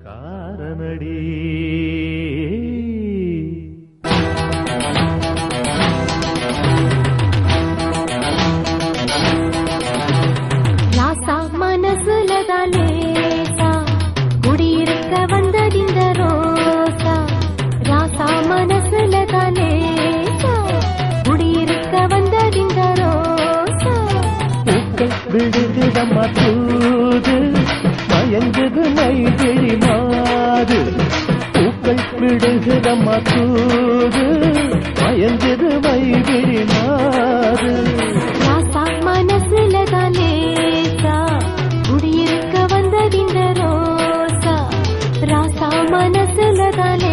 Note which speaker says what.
Speaker 1: காரனடி
Speaker 2: ராசா மனசுலதான் லேசா குடியிருக்க வந்ததிந்த ரோசா ராசா மனசுலதான் லேசா குடியிருக்க வந்ததிந்த ரோசா
Speaker 1: பூக்கள் விடுதிடமா தூது மயங்குது மைகிழி மாது பூக்கள் விடுதிடமா தூது மயங்குது மைகிழி மாது
Speaker 2: ராசா மனசுலதான் லேசா குடியிருக்க வந்ததிந்த ரோசா ராசா மனசுலதான்